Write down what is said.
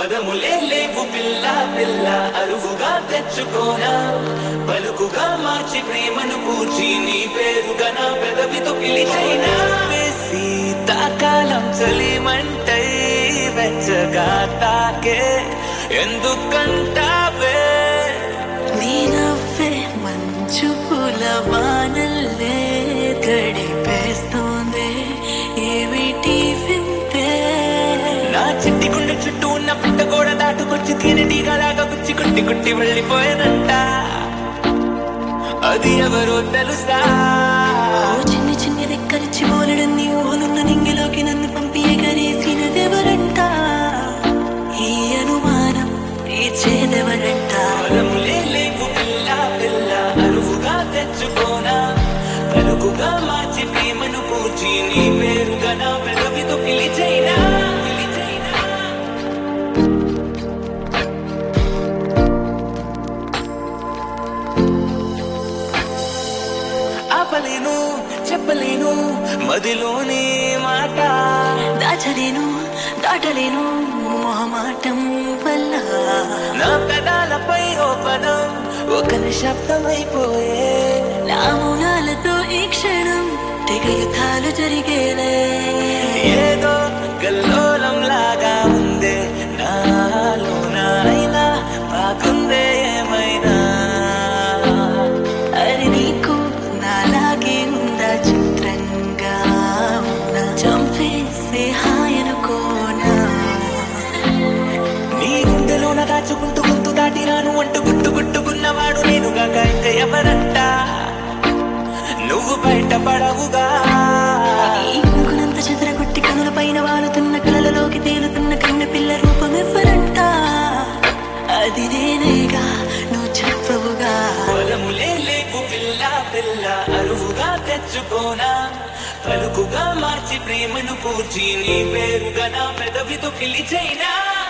పదములే లేవు పిల్ల పిల్ల అరువుగా తెచ్చుకోనా పలుకుగా మార్చి ప్రేమను పూచి నీ పేరుగా నా పెదవితో పిలిచైనా శీతాకాలం చలిమంటై వెచ్చగా తాకే ఎందుకంటావే నీ నవ్వే మంచు పూల వానల్లే గడిపేస్తోంది ఏమిటి వింతే నా చిట్టి గుండె చుట్టూ ఉన్న పుట్ట గోడ దాటుకొచ్చి తేనెటీగలాగా గుచ్చి కుట్టి కుట్టి వెళ్ళిపోయానంట అది ఎవరో తెలుసా ఓ చిన్ని చిన్ని రెక్కలిచ్చి బోలెడన్ని ఊహలున్న నింగిలోకి నన్ను పంపి ఎగరేసినదెవరంట ఈ అనుమానం తీర్చేదెవరంట పదములే లేవు పిల్ల పిల్ల అరువుగా తెచ్చుకోనా పలుకుగా మార్చి ప్రేమను పూచి నీ పేరుగా నా పెదవితో పిలిచైనా పిలిచైనా ఆపలేను చెప్పలేను మదిలోని మాట దాచలేను దాటలేను మొహమాటం వల్ల నా పెదాలపై ఓ పదం ఒక నిశ్శబ్దమైపోయే నా మౌనాలతో ఈ క్షణం తెగ యుద్ధాలు జరిగేలే ఏదో గల్లోలం లాగా ఉందే నాలోన అయినా పాకుందే ఏమైనా అరే నీకు నాలాగే ఉందా చిత్రంగా ఉన్నా చంపేసే హాయనుకోనా నీ గుండెలోన దాచుకుంటూ గుంతు దాటి రాను అంటూ గుట్టు గుట్టుకున్నవాడు నేనుగా ఇంకా ఎవరంట నువ్వు బయట పడవుగా ఈ కుంకునంత చెదరగొట్టి కనుల పైన వాలుతున్న కలలలోకి తేలుతున్న కన్న పిల్ల రూపం ఎవ్వరంట అది నేనేగా నువ్వు చెప్పవుగా పొలములే లేవు పిల్ల పిల్ల అరువుగా తెచ్చుకోనా పలుకుగా మార్చి ప్రేమను పూర్చి నీ పేరుగా నా పెదవితో పిలిచైనా